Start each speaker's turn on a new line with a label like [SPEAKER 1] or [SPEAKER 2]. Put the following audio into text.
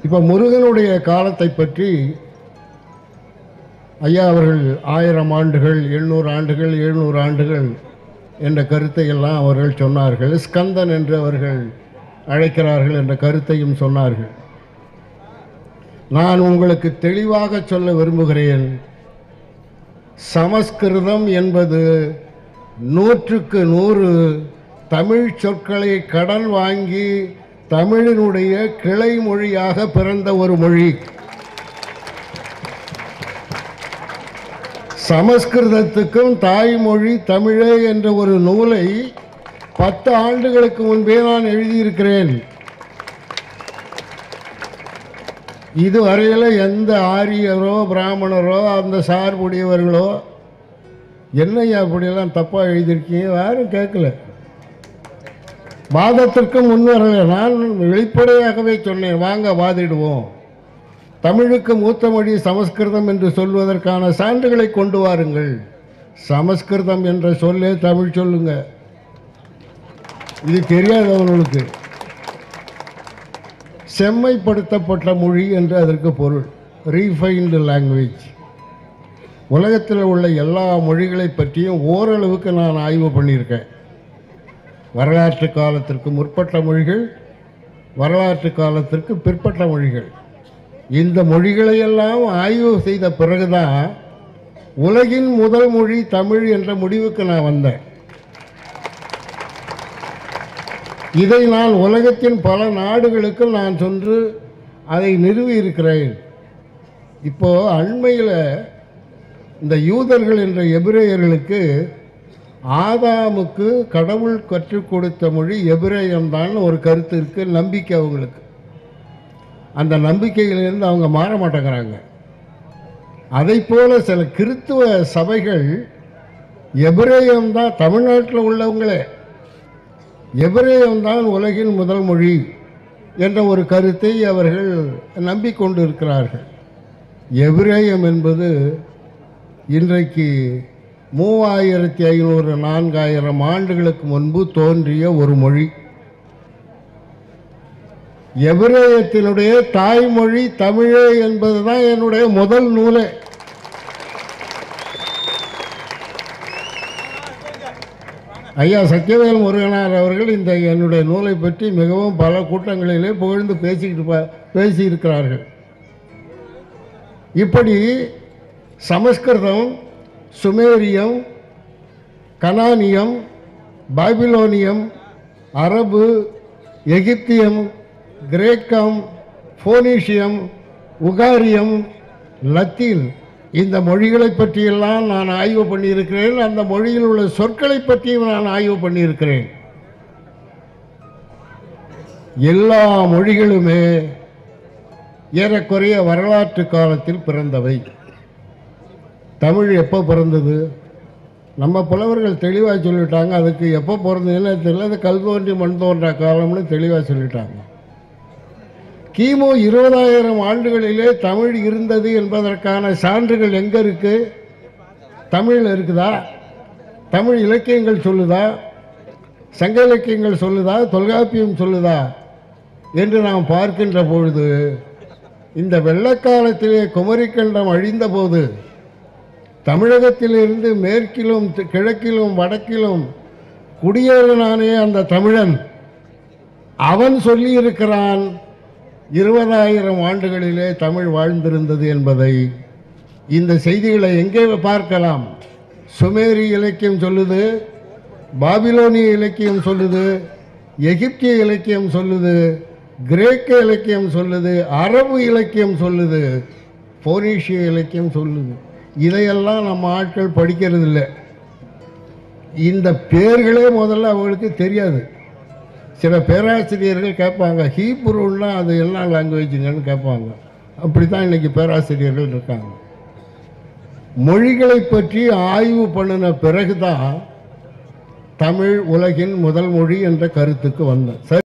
[SPEAKER 1] இப்போ முருகனுடைய காலத்தை பற்றி ஐயா அவர்கள் ஆயிரம் ஆண்டுகள் எண்ணூறு ஆண்டுகள் எழுநூறு ஆண்டுகள் என்ற கருத்தை எல்லாம் அவர்கள் சொன்னார்கள் ஸ்கந்தன் என்று அவர்கள் அழைக்கிறார்கள் என்ற கருத்தையும் சொன்னார்கள் நான் உங்களுக்கு தெளிவாக சொல்ல விரும்புகிறேன் சமஸ்கிருதம் என்பது நூற்றுக்கு நூறு தமிழ் சொற்களை கடன் வாங்கி தமிழினுடைய கிளை மொழியாக பிறந்த ஒரு மொழி சமஸ்கிருதத்துக்கும் தாய்மொழி தமிழே என்ற ஒரு நூலை பத்து ஆண்டுகளுக்கு முன்பே நான் எழுதியிருக்கிறேன் இதுவரையில் எந்த ஆரியரோ பிராமணரோ அந்த சார்புடையவர்களோ என்னையா அப்படியெல்லாம் தப்பாக எழுதியிருக்கீங்க யாரும் கேட்கல வாதத்திற்கு முன் வரல நான் வெளிப்படையாகவே சொன்னேன் வாங்க வாதிடுவோம் தமிழுக்கு மூத்த மொழி சமஸ்கிருதம் என்று சொல்வதற்கான சான்றுகளை கொண்டு வாருங்கள் சமஸ்கிருதம் என்ற சொல்லே தமிழ் சொல்லுங்க இது தெரியாதவர்களுக்கு செம்மைப்படுத்தப்பட்ட மொழி என்று அதற்கு பொருள் ரீஃபைன்டு லாங்குவேஜ் உலகத்தில் உள்ள எல்லா மொழிகளை பற்றியும் ஓரளவுக்கு நான் ஆய்வு பண்ணியிருக்கேன் வரலாற்று காலத்திற்கு முற்பட்ட மொழிகள் வரலாற்று காலத்திற்கு பிற்பட்ட மொழிகள் இந்த மொழிகளை எல்லாம் ஆய்வு செய்த பிறகுதான் உலகின் முதல் மொழி தமிழ் என்ற முடிவுக்கு நான் வந்தேன் இதை நான் உலகத்தின் பல நாடுகளுக்கு நான் சென்று அதை நிறுவி இருக்கிறேன் இப்போ அண்மையில் இந்த யூதர்கள் என்ற எபிரேயர்களுக்கு ஆதாமுக்கு கடவுள் கற்றுக் கொடுத்த மொழி எபிரேயம்தான் ஒரு கருத்து இருக்கு நம்பிக்கை அவங்களுக்கு அந்த நம்பிக்கையிலிருந்து அவங்க மாற மாட்டேங்கிறாங்க அதை போல சில கிறித்துவ சபைகள் எபிரேயம் தான் தமிழ்நாட்டில் உள்ளவங்களே எபிரேயம் தான் உலகின் முதல் மொழி என்ற ஒரு கருத்தை அவர்கள் நம்பிக்கொண்டு இருக்கிறார்கள் எபிரேயம் என்பது இன்றைக்கு மூவாயிரத்தி ஐநூறு நான்காயிரம் ஆண்டுகளுக்கு முன்பு தோன்றிய ஒரு மொழி எபிரேயத்தினுடைய தாய்மொழி தமிழே என்பதுதான் என்னுடைய முதல் நூலே ஐயா சத்யவேல் முருகனார் அவர்கள் இந்த என்னுடைய நூலை பற்றி மிகவும் பல கூட்டங்களிலே புகழ்ந்து பேசிக்கிட்டு பா- பேசியிருக்கிறார்கள் இப்படி சமஸ்கிருதம் சுமேரியம் கனானியம் பாபிலோனியம் அரபு எகிப்தியம் கிரேக்கம் போனீஷியம் உகாரியம் லத்தீன் இந்த மொழிகளை பற்றியெல்லாம் நான் ஆய்வு பண்ணியிருக்கிறேன் அந்த மொழியில் உள்ள சொற்களை பற்றியும் நான் ஆய்வு பண்ணியிருக்கிறேன் எல்லா மொழிகளுமே ஏறக்குறைய வரலாற்று காலத்தில் பிறந்தவை தமிழ் எப்போ பிறந்தது நம்ம புலவர்கள் தெளிவாக சொல்லிட்டாங்க அதுக்கு எப்போ பிறந்ததுன்னு தெரியல அது கல் தோன்றி மண் தோன்றா காலம்னு தெளிவாக சொல்லிட்டாங்க கிமு இருபதாயிரம் ஆண்டுகளிலே தமிழ் இருந்தது என்பதற்கான சான்றுகள் எங்கே இருக்கு தமிழில் இருக்குதா தமிழ் இலக்கியங்கள் சொல்லுதா சங்க இலக்கியங்கள் சொல்லுதா தொல்காப்பியம் சொல்லுதா என்று நாம் பார்க்கின்ற பொழுது இந்த வெள்ளக்காலத்திலே குமரிக்கண்டம் அழிந்தபோது தமிழகத்திலிருந்து மேற்கிலும் தி- கிழக்கிலும் வடக்கிலும் குடியேறினானே அந்த தமிழன் அவன் சொல்லியிருக்கிறான் இருபதாயிரம் ஆண்டுகளிலே தமிழ் வாழ்ந்திருந்தது என்பதை இந்த செய்திகளை எங்கே பார்க்கலாம் சுமேரி இலக்கியம் சொல்லுது பாபிலோனிய இலக்கியம் சொல்லுது எகிப்திய இலக்கியம் சொல்லுது கிரேக்க இலக்கியம் சொல்லுது அரபு இலக்கியம் சொல்லுது போனீஷிய இலக்கியம் சொல்லுது இதையெல்லாம் நம்ம ஆட்கள் படிக்கிறது இல்லை இந்த பேர்களே முதல்ல அவங்களுக்கு தெரியாது சில பேராசிரியர்கள் கேட்பாங்க ஹீப்ரூன்னா அது என்ன லாங்குவேஜுங்கன்னு கேட்பாங்க அப்படி தான் இன்னைக்கு பேராசிரியர்கள் இருக்காங்க மொழிகளை பற்றி ஆய்வு பண்ணின பிறகுதான் தமிழ் உலகின் முதல் மொழி என்ற கருத்துக்கு வந்தேன் சரி